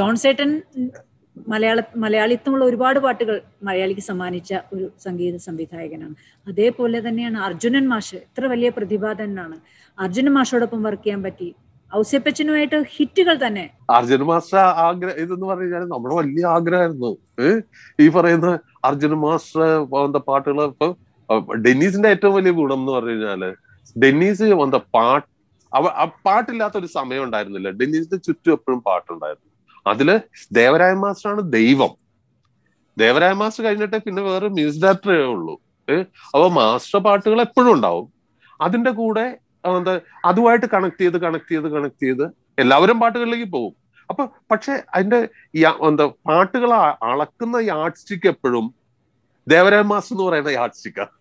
ജോൺസേട്ടൻ മലയാള മലയാളിത്വമുള്ള ഒരുപാട് പാട്ടുകൾ മലയാളിക്ക് സമ്മാനിച്ച ഒരു സംഗീത സംവിധായകനാണ് അതേപോലെ തന്നെയാണ് അർജുനൻ മാഷ് എത്ര വലിയ പ്രതിഭാതനാണ് അർജുനൻ മാഷോടൊപ്പം വർക്ക് ചെയ്യാൻ പറ്റി ഔസേപ്പച്ചനുമായിട്ട് ഹിറ്റുകൾ തന്നെ അർജുന മാസ്റ്റർ ആഗ്രഹം ഇതെന്ന് പറഞ്ഞു കഴിഞ്ഞാൽ നമ്മുടെ വലിയ ആഗ്രഹമായിരുന്നു ഏഹ് ഈ പറയുന്ന അർജുന മാസ്റ്റർ എന്താ പാട്ടുകൾ ഇപ്പൊ ഡെന്നീസിന്റെ ഏറ്റവും വലിയ ഗുണം എന്ന് പറഞ്ഞു കഴിഞ്ഞാല് ഡെന്നീസ് എന്താ പാട്ട് അവ ആ പാട്ടില്ലാത്ത ഒരു സമയം ഉണ്ടായിരുന്നില്ല ഡെന്നീസിന്റെ ചുറ്റും എപ്പോഴും പാട്ടുണ്ടായിരുന്നു അതില് ദേവരായ മാസ്റ്ററാണ് ദൈവം ദേവരായ മാസ്റ്റർ കഴിഞ്ഞിട്ടേ പിന്നെ വേറെ മ്യൂസിക് ഡയറക്ടറേ ഉള്ളൂ ഏഹ് അപ്പൊ മാസ്റ്റർ പാട്ടുകൾ എപ്പോഴും ഉണ്ടാവും അതിന്റെ കൂടെ എന്താ അതുമായിട്ട് കണക്ട് ചെയ്ത് കണക്ട് ചെയ്ത് കണക്ട് ചെയ്ത് എല്ലാവരും പാട്ടുകളിലേക്ക് പോകും അപ്പൊ പക്ഷെ അതിന്റെ എന്താ പാട്ടുകൾ അളക്കുന്ന യാഡ് സ്റ്റിക്ക് എപ്പോഴും ദേവരായ മാസ്റ്റർ എന്ന് പറയുന്ന യാഡ് സ്റ്റിക്കാണ്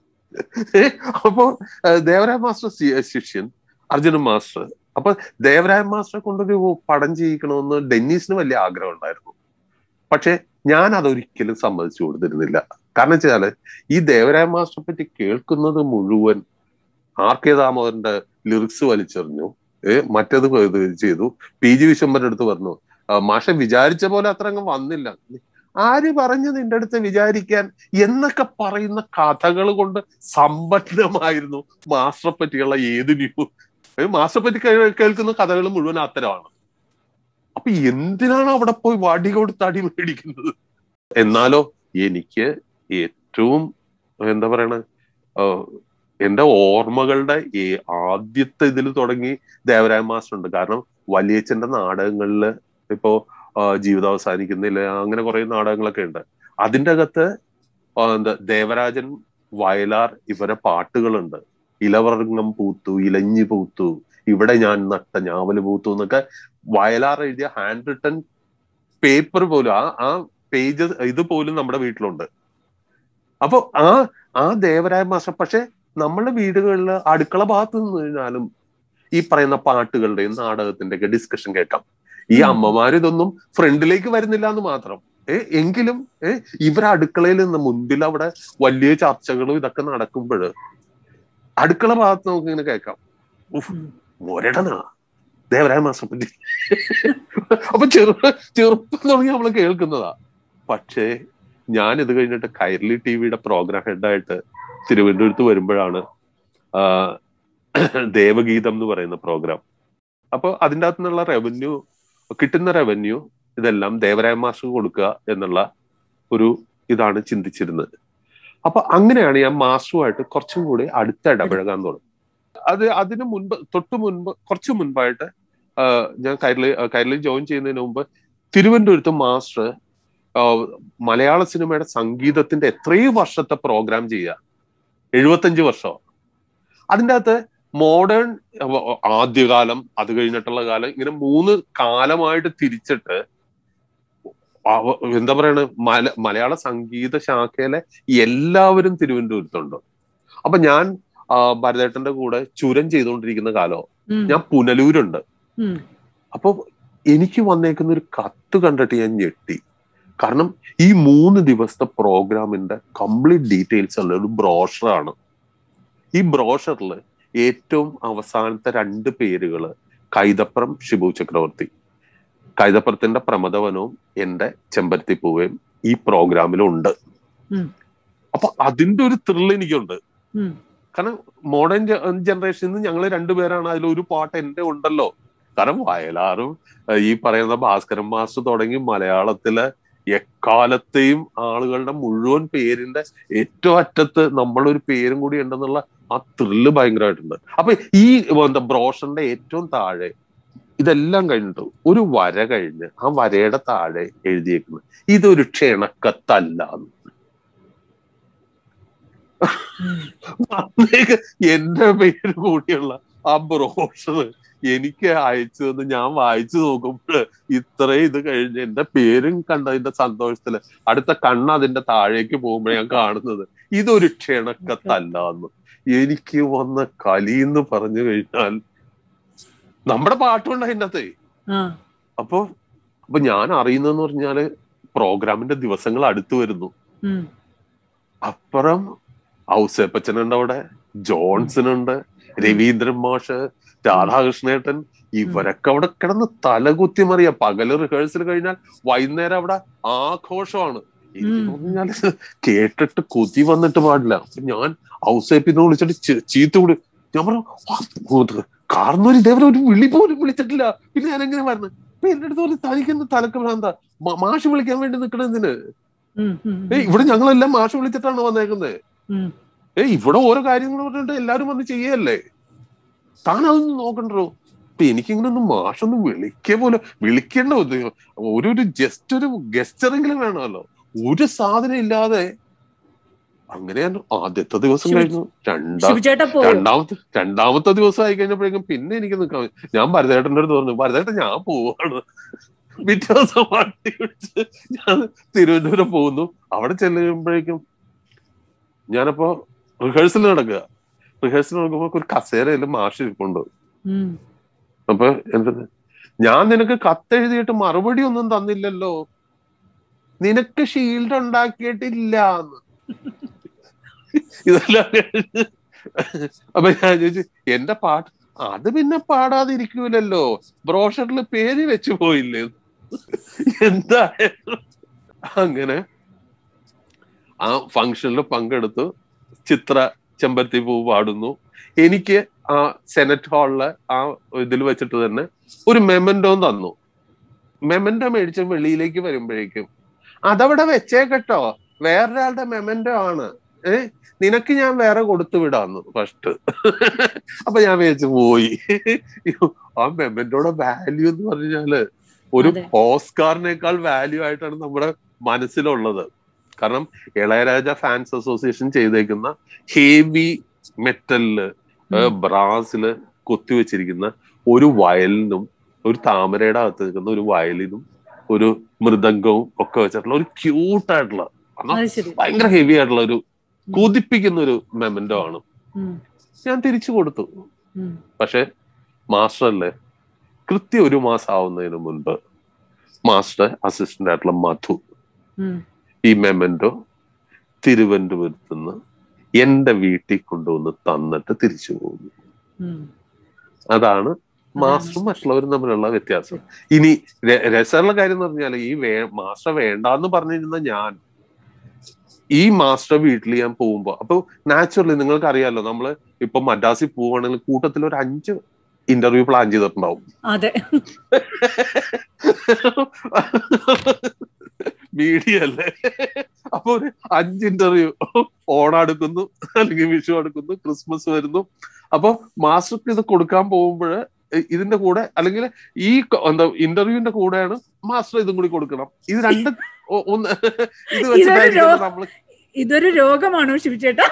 അപ്പോ ദേവരായ മാസ്റ്റർ ശിഷ്യൻ അർജുന മാസ്റ്റർ അപ്പൊ ദേവരായ മാസ്റ്ററെ കൊണ്ടൊരു പടം ചെയ്യിക്കണമെന്ന് ഡെന്നീസിന് വലിയ ആഗ്രഹം ഉണ്ടായിരുന്നു പക്ഷെ ഞാൻ അതൊരിക്കലും സമ്മതിച്ചു കൊടുത്തിരുന്നില്ല കാരണം വെച്ചാല് ഈ ദേവരായ മാസ്റ്ററെ പറ്റി കേൾക്കുന്നത് മുഴുവൻ ആർ കെ ദാമോദരന്റെ ലിറിക്സ് വലിച്ചെറിഞ്ഞു ഏഹ് മറ്റേത് ഇത് ചെയ്തു പി ജി വിശ്വംബരുടെ അടുത്ത് പറഞ്ഞു മാഷ വിചാരിച്ച പോലെ അത്ര അങ്ങ് വന്നില്ല ആര് പറഞ്ഞു നിന്റെ അടുത്ത് വിചാരിക്കാൻ എന്നൊക്കെ പറയുന്ന കഥകൾ കൊണ്ട് സമ്പന്നമായിരുന്നു മാസ്റ്ററെ പറ്റിയുള്ള ഏത് ന്യൂസ് മാസ്റ്ററെ പറ്റി കേൾക്കുന്ന കഥകൾ മുഴുവൻ അത്തരമാണ് അപ്പൊ എന്തിനാണ് അവിടെ പോയി വടി കൊടുത്ത് അടി മേടിക്കുന്നത് എന്നാലോ എനിക്ക് ഏറ്റവും എന്താ പറയണ എന്റെ ഓർമ്മകളുടെ ആദ്യത്തെ ഇതിൽ തുടങ്ങി ദേവരായ മാസ്റ്റർ ഉണ്ട് കാരണം വലിയച്ഛന്റെ നാടകങ്ങളില് ഇപ്പോ ജീവിതം അവസാനിക്കുന്നില്ല അങ്ങനെ കുറെ നാടകങ്ങളൊക്കെ ഉണ്ട് അതിന്റെ അകത്ത് എന്താ ദേവരാജൻ വയലാർ ഇവരെ പാട്ടുകളുണ്ട് ഇലവർങ്ങം പൂത്തു ഇലഞ്ഞി പൂത്തു ഇവിടെ ഞാൻ നട്ട ഞാവല് പൂത്തു എന്നൊക്കെ വയലാർ എഴുതിയ ഹാൻഡ് റിട്ടൺ പേപ്പർ പോലും ആ ആ പേജ് ഇത് പോലും നമ്മുടെ വീട്ടിലുണ്ട് അപ്പൊ ആ ആ ദേവരായ മാസ്റ്റർ പക്ഷെ നമ്മളുടെ വീടുകളിൽ അടുക്കള ഭാഗത്ത് നിന്ന് കഴിഞ്ഞാലും ഈ പറയുന്ന പാട്ടുകളുടെയും നാടകത്തിന്റെ ഒക്കെ ഡിസ്കഷൻ കേൾക്കാം ഈ അമ്മമാർ ഇതൊന്നും ഫ്രണ്ടിലേക്ക് വരുന്നില്ല എന്ന് മാത്രം ഏ എങ്കിലും ഏ ഇവരെ അടുക്കളയിൽ നിന്ന് മുൻപിൽ അവിടെ വലിയ ചർച്ചകളും ഇതൊക്കെ നടക്കുമ്പോൾ അടുക്കള ഭാഗത്ത് നമുക്ക് ഇങ്ങനെ കേൾക്കാം മൊരടനാ ദേവരായ മാസം പറ്റി അപ്പൊ ചെറു ചെറുപ്പം തുടങ്ങി നമ്മൾ കേൾക്കുന്നതാ പക്ഷേ ഞാൻ ഇത് കഴിഞ്ഞിട്ട് കൈരളി ടി വിയുടെ പ്രോഗ്രാം ഹെഡായിട്ട് തിരുവനന്തപുരത്ത് വരുമ്പോഴാണ് ദേവഗീതം എന്ന് പറയുന്ന പ്രോഗ്രാം അപ്പൊ അതിൻ്റെ അകത്തു നിന്നുള്ള റവന്യൂ കിട്ടുന്ന റവന്യൂ ഇതെല്ലാം ദേവരായ മാസ്റ്റർ കൊടുക്കുക എന്നുള്ള ഒരു ഇതാണ് ചിന്തിച്ചിരുന്നത് അപ്പൊ അങ്ങനെയാണ് ഞാൻ മാസ്റ്ററുമായിട്ട് കുറച്ചും കൂടി അടുത്ത് ഇടപഴകാൻ തുടങ്ങി അത് അതിന് മുൻപ് തൊട്ട് മുൻപ് കുറച്ച് മുൻപായിട്ട് ഞാൻ കൈരളി കൈരളി ജോയിൻ ചെയ്യുന്നതിന് മുമ്പ് തിരുവനന്തപുരത്ത് മാസ്റ്റർ മലയാള സിനിമയുടെ സംഗീതത്തിന്റെ എത്രയും വർഷത്തെ പ്രോഗ്രാം ചെയ്യുക എഴുപത്തഞ്ച് വർഷം അതിൻ്റെ അകത്ത് മോഡേൺ ആദ്യകാലം അത് കഴിഞ്ഞിട്ടുള്ള കാലം ഇങ്ങനെ മൂന്ന് കാലമായിട്ട് തിരിച്ചിട്ട് എന്താ പറയണ മല മലയാള സംഗീത ശാഖയിലെ എല്ലാവരും തിരുവനന്തപുരത്തുണ്ട് അപ്പൊ ഞാൻ ഭരതേട്ടന്റെ കൂടെ ചുരം ചെയ്തുകൊണ്ടിരിക്കുന്ന കാലോ ഞാൻ പുനലൂരുണ്ട് അപ്പൊ എനിക്ക് വന്നേക്കുന്ന ഒരു കത്ത് കണ്ടിട്ട് ഞാൻ ഞെട്ടി കാരണം ഈ മൂന്ന് ദിവസത്തെ പ്രോഗ്രാമിന്റെ കംപ്ലീറ്റ് ഡീറ്റെയിൽസ് ഉള്ള ഒരു ബ്രോഷറാണ് ഈ ബ്രോഷറിൽ ഏറ്റവും അവസാനത്തെ രണ്ട് പേരുകള് കൈതപ്പുറം ഷിബു ചക്രവർത്തി കൈതപ്പുറത്തിന്റെ പ്രമദവനവും എന്റെ ചെമ്പരത്തിപ്പൂവയും ഈ പ്രോഗ്രാമിലുണ്ട് അപ്പൊ അതിന്റെ ഒരു ത്രിൽ എനിക്കുണ്ട് കാരണം മോഡേൺ ജനറേഷനിൽ നിന്ന് ഞങ്ങൾ രണ്ടുപേരാണ് അതിൽ ഒരു പാട്ട് എന്റെ ഉണ്ടല്ലോ കാരണം വയലാറും ഈ പറയുന്ന ഭാസ്കരൻ മാസ്റ്റർ തുടങ്ങി മലയാളത്തിലെ എക്കാലത്തെയും ആളുകളുടെ മുഴുവൻ പേരിന്റെ ഏറ്റവും അറ്റത്ത് നമ്മളൊരു പേരും കൂടി ഉണ്ടെന്നുള്ള ആ ത്രില്ല് ഭയങ്കരമായിട്ടുണ്ട് അപ്പൊ ഈ എന്താ ബ്രോഷറിന്റെ ഏറ്റവും താഴെ ഇതെല്ലാം കഴിഞ്ഞിട്ട് ഒരു വര കഴിഞ്ഞ് ആ വരയുടെ താഴെ എഴുതിയേക്കുന്നത് ഇതൊരു ക്ഷണക്കത്തല്ല എന്റെ പേര് കൂടിയുള്ള ആ ബ്രോഷർ എനിക്ക് അയച്ചു തന്ന് ഞാൻ വായിച്ചു നോക്കുമ്പോൾ ഇത്രയും ഇത് കഴിഞ്ഞ് എന്റെ പേരും കണ്ടതിന്റെ സന്തോഷത്തില് അടുത്ത കണ്ണ് അതിന്റെ താഴേക്ക് പോകുമ്പോൾ ഞാൻ കാണുന്നത് ഇതൊരു ക്ഷണക്കത്തല്ല എന്ന് എനിക്ക് വന്ന കലി എന്ന് പറഞ്ഞു കഴിഞ്ഞാൽ നമ്മുടെ പാട്ടുണ്ട് അതിനകത്തെ അപ്പൊ അപ്പൊ ഞാൻ അറിയുന്നതെന്ന് പറഞ്ഞാല് പ്രോഗ്രാമിന്റെ ദിവസങ്ങൾ അടുത്തു വരുന്നു അപ്പുറം ഔസേപ്പച്ചനുണ്ട് അവിടെ ജോൺസൺ ഉണ്ട് രവീന്ദ്രൻ മാഷ് രാധാകൃഷ്ണേട്ടൻ ഇവരൊക്കെ അവിടെ കിടന്ന് തലകുത്തി മറിയ പകല് റിഹേഴ്സൽ കഴിഞ്ഞാൽ വൈകുന്നേരം അവിടെ ആഘോഷമാണ് എനിക്ക് ഉം. തോന്നിയാല് കേട്ടിട്ട് കൊതി വന്നിട്ട് പാടില്ല അപ്പൊ ഞാൻ ഹൗസ് ഏപ്പിന്ന് വിളിച്ചിട്ട് ചീ- ചീത്ത കൂടി ഞാൻ പറഞ്ഞു കാർന്നൂര് ഇതേവരെ ഒരു വിളി പോലും വിളിച്ചിട്ടില്ല പിന്നെ ഞാൻ എങ്ങനെ വരുന്നത് അപ്പൊ എന്റെ അടുത്ത് പറഞ്ഞു തനിക്കെന്ത് തലക്ക് ഭ്രാന്ത മ- മാഷ് വിളിക്കാൻ വേണ്ടി നിൽക്കണതിന് ഉം, ഉം, ഏ ഇവിടെ ഞങ്ങളെല്ലാം മാഷ് വിളിച്ചിട്ടാണ് വന്നേക്കുന്നത് ഉം. ഏ ഇവിടെ ഓരോ കാര്യങ്ങൾ പറഞ്ഞിട്ട് എല്ലാരും വന്ന് ചെയ്യല്ലേ താൻ അതൊന്നും നോക്കണ്ടോ ഇപ്പൊ എനിക്കിങ്ങനെ ഒന്ന് മാഷൊന്ന് വിളിക്കുക പോലെ വിളിക്കേണ്ട ഒരു ഒരു ഒരു ജസ്റ്റ് ഒരു ഗസ്റ്ററെങ്കിലും വേണമല്ലോ ഒരു സാധനം ഇല്ലാതെ അങ്ങനെ ഞാൻ ആദ്യത്തെ ദിവസം ശിവ- കഴിഞ്ഞു രണ്ടാം ശിവചേട്ടാ പോയോ രണ്ടാമത്തെ രണ്ടാമത്തെ ദിവസം ആയി കഴിഞ്ഞപ്പോഴേക്കും പിന്നെ എനിക്ക് നിൽക്കാൻ വയ്യ. ഞാൻ ഭരതേട്ടൻ്റെ അടുത്ത് പറഞ്ഞു ഭരതേട്ടൻ ഞാൻ പോവാണ് പിറ്റേ ദിവസം വണ്ടി പിടിച്ച് ഞാൻ തിരുവനന്തപുരം പോകുന്നു അവിടെ ചെല്ലുമ്പോഴേക്കും ഞാനപ്പോ റിഹേഴ്സൽ നടക്കുക റിഹേഴ്സൽ നടക്കുമ്പോ ഒരു കസേരയിൽ മാഷ് ഇരിപ്പുണ്ട് ഉം. അപ്പൊ എന്ത് ഞാൻ നിനക്ക് കത്തെഴുതിയിട്ട് മറുപടി ഒന്നും തന്നില്ലല്ലോ നിനക്ക് ഷീൽഡ് ഉണ്ടാക്കിയിട്ടില്ല ഇതെല്ലാം കഴിഞ്ഞ് അപ്പൊ ഞാൻ ചോദിച്ചു എന്റെ പാട്ട് അത് പിന്നെ പാടാതിരിക്കൂലല്ലോ ബ്രോഷറിൽ പേര് വെച്ചു പോയില്ലേ എന്തായാലും അങ്ങനെ ആ ഫംഗ്ഷനിൽ പങ്കെടുത്തു ചിത്ര ചെമ്പരത്തി പൂ പാടുന്നു എനിക്ക് ആ സെനറ്റ് ഹാളില് ആ ഇതിൽ വെച്ചിട്ട് തന്നെ ഒരു മെമൻഡോ തന്നു മെമൻഡോ മേടിച്ച് വെളിയിലേക്ക് വരുമ്പോഴേക്കും അതവിടെ വെച്ചേക്കട്ടോ വേറൊരാളുടെ മെമൻഡോ ആണ് ഏ നിനക്ക് ഞാൻ വേറെ കൊടുത്തു വിടാന്ന് ഫസ്റ്റ് അപ്പൊ ഞാൻ വിചാരിച്ചു പോയി ആ മെമൻഡോയുടെ വാല്യൂ എന്ന് പറഞ്ഞാല് ഒരു അതെ. ഓസ്കാറിനേക്കാൾ വാല്യൂ ആയിട്ടാണ് നമ്മുടെ മനസ്സിലുള്ളത് കാരണം ഇളയരാജ ഫാൻസ് അസോസിയേഷൻ ചെയ്തേക്കുന്ന ഹേവി മെറ്റലില് ഉം. ബ്രാസില് കൊത്തിവെച്ചിരിക്കുന്ന ഒരു വയലിനും ഒരു താമരയുടെ അകത്ത് നിൽക്കുന്ന ഒരു വയലിനും ഒരു മൃദംഗവും ഒക്കെ വെച്ചിട്ടുള്ള ഒരു ക്യൂട്ട് ആയിട്ടുള്ള എന്നാ അത് ശരി ഭയങ്കര ഹെവി ആയിട്ടുള്ള ഒരു കുതിപ്പിക്കുന്ന ഒരു മെമൻറ്റോ ആണ് ഉം, ഞാൻ തിരിച്ചു കൊടുത്തു ഉം. പക്ഷെ മാസ്റ്റർ അല്ലേ കൃത്യം ഒരു മാസം ആവുന്നതിന് മുൻപ് മാസ്റ്റർ അസിസ്റ്റന്റ് ആയിട്ടുള്ള മധു ഉം. ഈ മെമൻറ്റോ തിരുവനന്തപുരത്ത് നിന്ന് എന്റെ വീട്ടിൽ കൊണ്ടുവന്ന് തന്നിട്ട് തിരിച്ചു പോകുന്നു ഉം. അതാണ് മാസ്റ്ററും മറ്റുള്ളവരും തമ്മിലുള്ള വ്യത്യാസം ഇനി ര- രസമുള്ള കാര്യം എന്ന് പറഞ്ഞാൽ ഈ വേ മാസ്റ്റർ വേണ്ടാന്ന് പറഞ്ഞിരുന്ന ഞാൻ ഈ മാസ്റ്റർ വീട്ടിൽ ഞാൻ പോകുമ്പോ അപ്പൊ നാച്ചുറലി നിങ്ങൾക്ക് അറിയാലോ നമ്മള് ഇപ്പൊ മദ്രാസിൽ പോവുകയാണെങ്കിൽ കൂട്ടത്തിൽ ഒരു അഞ്ച് ഇന്റർവ്യൂ പ്ലാൻ ചെയ്തിട്ടുണ്ടാവും അതെ മീഡിയ അല്ലേ അപ്പൊ ഒരു അഞ്ച് ഇന്റർവ്യൂ ഓണം അടുക്കുന്നു അല്ലെങ്കിൽ വിഷു അടുക്കുന്നു ക്രിസ്മസ് വരുന്നു അപ്പൊ മാസ്റ്റർക്ക് ഇത് കൊടുക്കാൻ പോകുമ്പോൾ ഇതിന്റെ കൂടെ അല്ലെങ്കിൽ ഈ ക- എന്താ ഇന്റർവ്യൂവിന്റെ കൂടെയാണ് മാസ്റ്റർ ഇതും കൂടി കൊടുക്കണം ഇത് രണ്ട് ഒ- ഒന്ന് ഇത് വെച്ചിട്ടായിരിക്കും നമ്മൾ ഇതൊരു രോഗമാണോ ശിവചേട്ടാ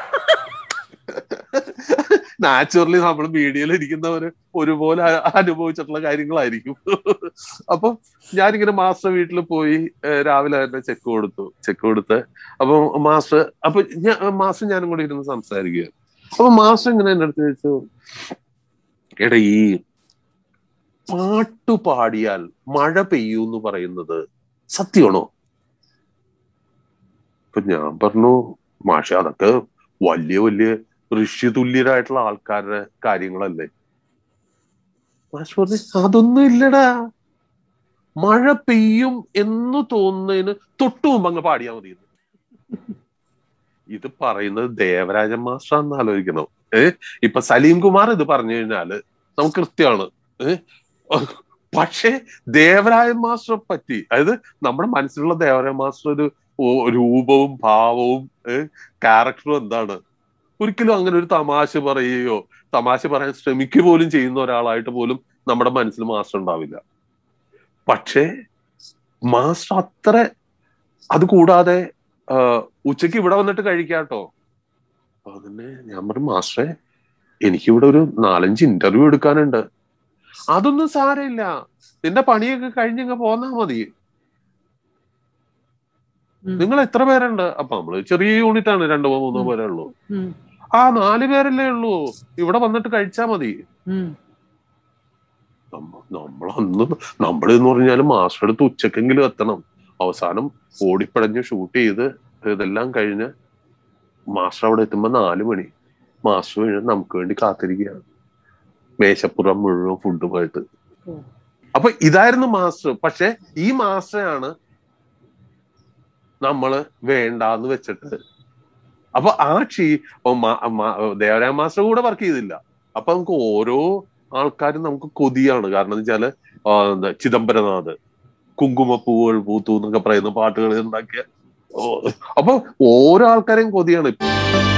നാച്ചുറലി നമ്മൾ മീഡിയയിൽ ഇരിക്കുന്നവര് ഒരുപോലെ അ- അനുഭവിച്ചിട്ടുള്ള കാര്യങ്ങളായിരിക്കും അപ്പൊ ഞാനിങ്ങനെ മാസ്റ്റർ വീട്ടിൽ പോയി ഏഹ് രാവിലെ തന്നെ ചെക്ക് കൊടുത്തു ചെക്ക് കൊടുത്ത് അപ്പൊ മാസ്റ്റർ അപ്പൊ ഞാൻ മാസ്റ്റർ ഞാനും കൂടി ഇരുന്ന് സംസാരിക്കുക അപ്പൊ മാസ്റ്റർ ഇങ്ങനെ എന്റെ അടുത്ത് ചോദിച്ചു എടാ ഈ പാട്ടു പാടിയാൽ മഴ പെയ്യൂ എന്ന് പറയുന്നത് സത്യമാണോ അപ്പൊ ഞാൻ പറഞ്ഞു മാഷ അതൊക്കെ വലിയ വലിയ ഋഷ്യതുല്യരായിട്ടുള്ള ആൾക്കാരുടെ കാര്യങ്ങളല്ലേ മാഷ് പറഞ്ഞു അതൊന്നും ഇല്ലടാ മഴ പെയ്യും എന്ന് തോന്നുന്നതിന് തൊട്ടു മുമ്പ് അങ്ങ് പാടിയാ മതി എന്ന്. ഇത് പറയുന്നത് ദേവരാജൻ മാസ്റ്റർ എന്ന് ആലോചിക്കണം ഏ ഇപ്പൊ സലീം കുമാർ ഇത് പറഞ്ഞു കഴിഞ്ഞാല് നമുക്ക് കൃത്യമാണ് ഏ പക്ഷേ ദേവരാജൻ മാസ്റ്ററെ പറ്റി അതായത് നമ്മുടെ മനസ്സിലുള്ള ദേവരാജൻ മാസ്റ്റർ ഒരു ഓ- രൂപവും ഭാവവും ക്യാരക്ടറും എന്താണ് ഒരിക്കലും അങ്ങനെ ഒരു തമാശ പറയുകയോ തമാശ പറയാൻ ശ്രമിക്കുക പോലും ചെയ്യുന്ന ഒരാളായിട്ട് പോലും നമ്മുടെ മനസ്സിൽ മാസ്റ്റർ ഉണ്ടാവില്ല പക്ഷേ മാസ്റ്റർ അത്ര അത് കൂടാതെ ആ, ഉച്ചയ്ക്ക് ഇവിടെ വന്നിട്ട് കഴിക്കാട്ടോ അപ്പൊ അതിനെ ഞാൻ പറഞ്ഞു മാസ്റ്ററെ എനിക്കിവിടെ ഒരു നാലഞ്ച് ഇന്റർവ്യൂ എടുക്കാനുണ്ട് അതൊന്നും സാരമില്ല നിന്റെ പണിയൊക്കെ കഴിഞ്ഞങ്ങ് പോന്നാ മതി ഉം. നിങ്ങൾ എത്ര പേരുണ്ട് അപ്പൊ നമ്മള് ചെറിയ യൂണിറ്റ് ആണ് രണ്ടോ മൂന്നോ ഉം. പേരേ ഉള്ളൂ ഉം, ആ നാല് പേരല്ലേ ഉള്ളൂ ഇവിടെ വന്നിട്ട് കഴിച്ചാ മതി ഉം. നമ്മളന്ന് നമ്മൾ എന്ന് പറഞ്ഞാൽ മാസ്റ്റർ അടുത്ത് ഉച്ചക്കെങ്കിലും എത്തണം അവസാനം ഓടിപ്പടഞ്ഞ് ഷൂട്ട് ചെയ്ത് ഇതെല്ലാം കഴിഞ്ഞ് മാസ്റ്റർ അവിടെ എത്തുമ്പോ നാല് മണി മാസ്റ്റർ കഴിഞ്ഞ് നമുക്ക് വേണ്ടി കാത്തിരിക്കുകയാണ് മേശപ്പുറം മുഴുവൻ ഫുഡുമായിട്ട് ഓ. അപ്പൊ ഇതായിരുന്നു മാസ്റ്റർ പക്ഷെ ഈ മാസ്റ്ററാണ് നമ്മള് വേണ്ടാന്ന് വെച്ചിട്ട് അപ്പൊ ആ ക്ഷീ ഓ മാ- മാ- ദേവരായ മാസ്റ്റർ കൂടെ വർക്ക് ചെയ്തില്ല അപ്പൊ നമുക്ക് ഓരോ ആൾക്കാരും നമുക്ക് കൊതിയാണ് കാരണം എന്ന് വെച്ചാല് ആ, എന്താ ചിദംബരനാഥ് കുങ്കുമപ്പൂവുകൾ പൂത്തു എന്നൊക്കെ പറയുന്ന പാട്ടുകൾ ഉണ്ടാക്കിയ ഓ, അപ്പൊ ഓരോ ആൾക്കാരെയും കൊതിയാണ്